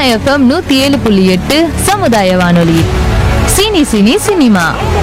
FM நூத்தி ஏழு புள்ளி எட்டு சமுதாய வானொலி சினி சினி சினிமா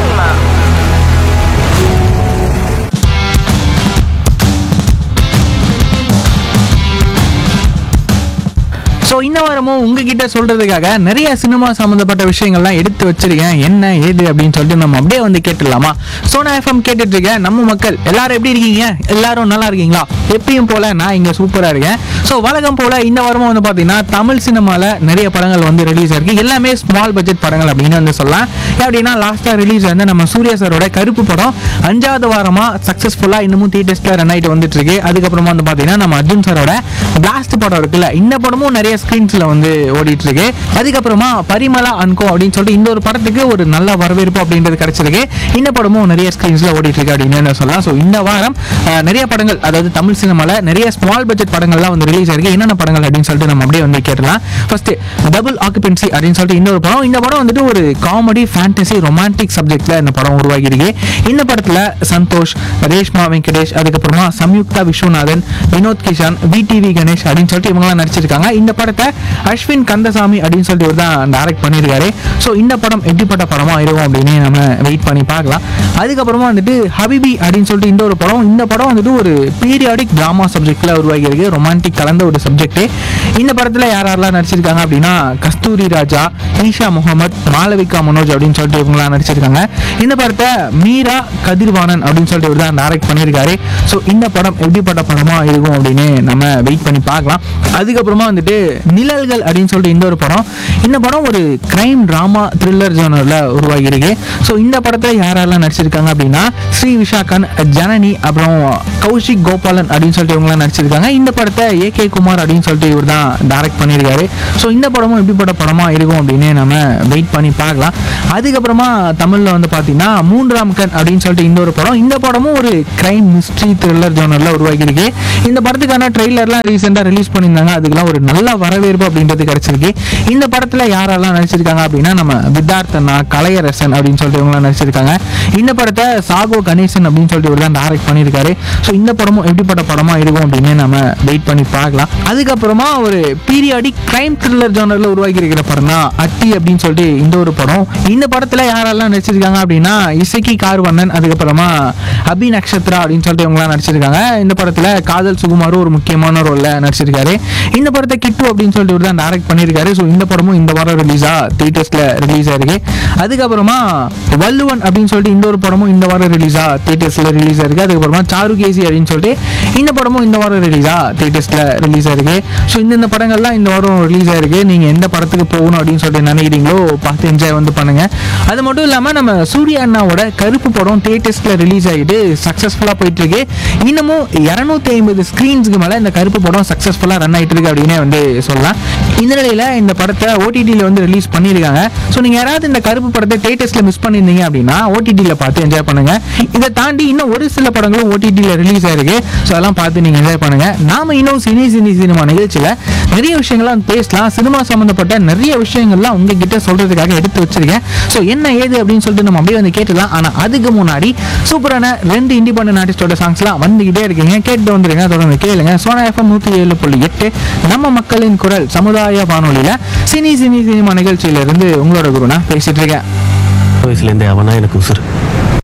ஸோ இந்த வாரமும் உங்ககிட்ட சொல்றதுக்காக நிறைய சினிமா சம்மந்தப்பட்ட விஷயங்கள்லாம் எடுத்து வச்சிருக்கேன் என்ன ஏது அப்படின்னு சொல்லிட்டு நம்ம அப்படியே வந்து கேட்டுடலாமா சோனா எஃப்எம் கேட்டுட்டு இருக்கேன் நம்ம மக்கள் எல்லாரும் எப்படி இருக்கீங்க எல்லாரும் நல்லா இருக்கீங்களா எப்பயும் போல நான் இங்க சூப்பரா இருக்கேன் ஸோ வழக்கம் போல இந்த வாரமும் வந்து பார்த்தீங்கன்னா தமிழ் சினிமாவில் நிறைய படங்கள் வந்து ரிலீஸ் ஆயிருக்கு எல்லாமே ஸ்மால் பட்ஜெட் படங்கள் அப்படின்னு வந்து சொல்லலாம் எப்படின்னா லாஸ்ட்டாக ரிலீஸ் வந்து நம்ம சூர்யா சாரோட கருப்பு படம் அஞ்சாவது வாரமா சக்ஸஸ்ஃபுல்லாக இன்னமும் தியேட்டர்ஸ்ல ரன் ஆயிட்டு வந்துட்டு இருக்கு அதுக்கப்புறமா வந்து பார்த்தீங்கன்னா நம்ம அர்ஜுன் சாரோட பிளாஸ்ட் படம் இருக்குல்ல இந்த படமும் நிறைய ஸ்க்ரீன்ஸ்ல வந்து ஓடிட்டு இருக்கு அதுக்கப்புறமா பரிமளா அன்கோ அப்படின்னு சொல்லிட்டு இந்த ஒரு படத்துக்கு ஒரு நல்ல வரவேற்பு அப்படின்றது கிடைச்சிருக்கு இந்த படமும் நிறைய ஸ்க்ரீன்ஸ்ல ஓடிட்டு இருக்கு அப்படின்னு சொல்லலாம் ஸோ இந்த வாரம் அஹ், நிறைய படங்கள் அதாவது தமிழ் சினிமால நிறைய ஸ்மால் பட்ஜெட் படங்கள்லாம் வந்து ரிலீஸ் ஆயிருக்கு என்னென்ன படங்கள் அப்படின்னு சொல்லிட்டு நம்ம அப்படியே வந்து கேட்டலாம் ஃபர்ஸ்ட் டபுள் ஆக்குபென்சி அப்படின்னு சொல்லிட்டு இன்னொரு படம் இந்த படம் வந்துட்டு ஒரு காமெடி ஃபேண்டசி ரொமான்டிக் சப்ஜெக்ட்ல இந்த படம் உருவாகியிருக்கு இந்த படத்துல சந்தோஷ் ரேஷ்மா வெங்கடேஷ் அதுக்கப்புறமா சம்யுக்தா விஸ்வநாதன் வினோத் கிஷான் விடிவி கணேஷ் அப்படின்னு சொல்லிட்டு இவங்கலாம் நடிச்சிருக்காங்க இந்த படத்தை அஸ்வின் கந்தசாமி அப்படின்னு சொல்லிட்டு இவர் தான் டைரக்ட் பண்ணியிருக்காரு ஸோ இந்த படம் எப்படிப்பட்ட படமா இருக்கும் அப்படின்னு நம்ம வெயிட் பண்ணி பார்க்கலாம் அதுக்கப்புறமா வந்துட்டு ஹபிபி அப்படின்னு சொல்லிட்டு இந்த ஒரு படம் இந்த படம் வந்துட்டு ஒரு பீரியாடிக் டிராமா சப்ஜெக்ட்ல உருவாகியிருக்கு ரொமான்டிக் கலந்த ஒரு சப்ஜெக்ட் இந்த படத்துல யார் யாரெல்லாம் நடிச்சிருக்காங்க அப்படின்னா கஸ்தூரி ராஜா ஈஷா முகமது மாளவிகா மனோஜ் அப்படின்னு சொல்லிட்டு இவங்களாம் நடிச்சிருக்காங்க இந்த படத்தை மீரா கதிர்வாணன் அப்படின்னு சொல்லிட்டு இவர் தான் டைரக்ட் பண்ணியிருக்காரு ஸோ இந்த படம் எப்படிப்பட்ட படமா இருக்கும் அப்படின்னு நம்ம வெயிட் பண்ணி பார்க்கலாம் அதுக்கப்புறமா வந்துட்டு நிழல்கள் அப்படின்னு சொல்லிட்டு இந்த ஒரு படம் இந்த படம் ஒரு கிரைம் டிராமா த்ரில்லர் ஜோனரில் உருவாகியிருக்கு ஸோ இந்த படத்தில் யாரெல்லாம் நடிச்சிருக்காங்க அப்படின்னா ஸ்ரீ விஷாகன் ஜனனி அப்புறம் கௌஷிக் கோபாலன் அப்படின்னு சொல்லிட்டு இவங்களாம் நடிச்சிருக்காங்க இந்த படத்தை ஏ கே குமார் அப்படின்னு சொல்லிட்டு இவர் தான் டைரக்ட் பண்ணியிருக்காரு ஸோ இந்த படமும் எப்படிப்பட்ட படமா இருக்கும் அப்படின்னு நம்ம வெயிட் பண்ணி பார்க்கலாம் அதுக்கப்புறமா தமிழில் வந்து பார்த்தீங்கன்னா மூன்றாம் கண் அப்படின்னு சொல்லிட்டு இந்த ஒரு படம் இந்த படமும் ஒரு கிரைம் மிஸ்ட்ரி த்ரில்லர் ஜோனரில் உருவாகியிருக்கு இந்த படத்துக்கான ட்ரெய்லர்லாம் ரீசெண்டாக ரிலீஸ் பண்ணியிருந்தாங்க அதுக்கெல்லாம் ஒரு நல்ல வரவேற்பு அப்படின்றது கிடைச்சிருக்கு இந்த படத்தில் யாரெல்லாம் நடிச்சிருக்காங்க அப்படின்னா நம்ம வித்தார்த்தனா கலையரசன் அப்படின்னு சொல்லிட்டு இவங்களாம் நடிச்சிருக்காங்க இந்த படத்தை சாகோ கணேசன் அப்படின்னு சொல்லிட்டு இவர் தான் டைரக்ட் பண்ணியிருக்காரு ஸோ இந்த படமும் எப்படிப்பட்ட படமாக இருக்கும் அப்படின்னு நம்ம வெயிட் பண்ணி பார்க்கலாம் அதுக்கப்புறமா ஒரு பீரியாடிக் கிரைம் த்ரில்லர் ஜோனரில் உருவாக்கி இருக்கிற படம் தான் அட்டி அப்படின்னு சொல்லிட்டு இந்த ஒரு படம் இந்த படத்தில் யாரெல்லாம் நடிச்சிருக்காங்க அப்படின்னா இசக்கி கார்வண்ணன் அதுக்கப்புறமா அபி நக்ஷத்ரா அப்படின்னு சொல்லிட்டு இவங்களாம் நடிச்சிருக்காங்க இந்த படத்தில் காதல் சுகுமாரும் ஒரு முக்கியமான ரோலில் நடிச்சிருக்காரு இந்த படத்தை கிட்டு அப்படின்னு சொல்லிட்டு இவர் தான் டைரக்ட் பண்ணியிருக்காரு ஸோ இந்த படமும் இந்த வாரம் ரிலீஸாக தியேட்டர்ஸில் ரிலீஸ் ஆயிருக்கு அதுக்கப்புறமா வள்ளுவன் அப்படின்னு சொல்லிட்டு இந்த ஒரு படமும் இந்த வாரம் ரிலீஸாக தியேட்டர்ஸில் ரிலீஸ் ஆயிருக்கு அதுக்கப்புறமா சாருகேசி அப்படின்னு சொல்லிட்டு இந்த படமும் இந்த வாரம் ரிலீஸாக தியேட்டர்ஸில் ரிலீஸ் ஆயிருக்கு ஸோ இந்தந்த படங்கள்லாம் இந்த வாரம் ரிலீஸ் ஆயிருக்கு நீங்கள் எந்த படத்துக்கு போகணும் அப்படின்னு சொல்லிட்டு நினைக்கிறீங்களோ பார்த்து என்ஜாய் வந்து பண்ணுங்க அது மட்டும் இல்லாமல் நம்ம சூர்யா அண்ணாவோட கருப்பு படம் தியேட்டர்ஸில் ரிலீஸ் ஆகிட்டு சக்ஸஸ்ஃபுல்லாக போயிட்டு இருக்கு இன்னமும் இரநூத்தி ஐம்பது ஸ்க்ரீன்ஸ்க்கு மேலே இந்த கருப்பு படம் சக்ஸஸ்ஃபுல்லாக ரன் ஆகிட்டு இருக்கு அப்படின்னே வந்து சொல்லலாம் இந்த நிலையில் இந்த படத்தை ஓடிடியில் வந்து ரிலீஸ் பண்ணியிருக்காங்க ஸோ நீங்கள் யாராவது இந்த கருப்பு படத்தை தியேட்டர்ஸில் மிஸ் பண்ணியிருந்தீங்க அப்படின்னா ஓடிடியில் பார்த்து என்ஜாய் பண்ணுங்க இதை தாண்டி இன்னும் ஒரு சில படங்களும் ஓடிடியில் ரிலீஸ் ஆயிருக்கு ஸோ அதெல்லாம் பார்த்து நீங்கள் என்ஜாய் பண்ணுங்க நாம இன்னும் சினி சினி சினிமா நிகழ்ச்சியில் நிறைய விஷயங்கள்லாம் பேசலாம் சினிமா சம்மந்தப்பட்ட நிறைய விஷயங்கள்லாம் உங்ககிட்ட சொல்றதுக்காக எடுத்து வச்சிருக்கேன் ஸோ என்ன ஏது அப்படின்னு சொல்லிட்டு நம்ம அப்படியே வந்து கேட்டுலாம் ஆனால் அதுக்கு முன்னாடி சூப்பரான ரெண்டு இண்டிபெண்டன்ட் ஆர்டிஸ்டோட சாங்ஸ்லாம் வந்துகிட்டே இருக்கீங்க கேட்டு வந்துருங்க தொடர்ந்து கேளுங்க சோனா எஃப்எம் நூற்றி ஏழு புள்ளி எட்டு நம்ம மக்களின் குரல் சமுதாய வானொலியில் சினி சினி சினிமா நிகழ்ச்சியிலிருந்து உங்களோட குருனா பேசிட்டு இருக்கேன் வயசுலேருந்தே அவனா எனக்கு உசுறு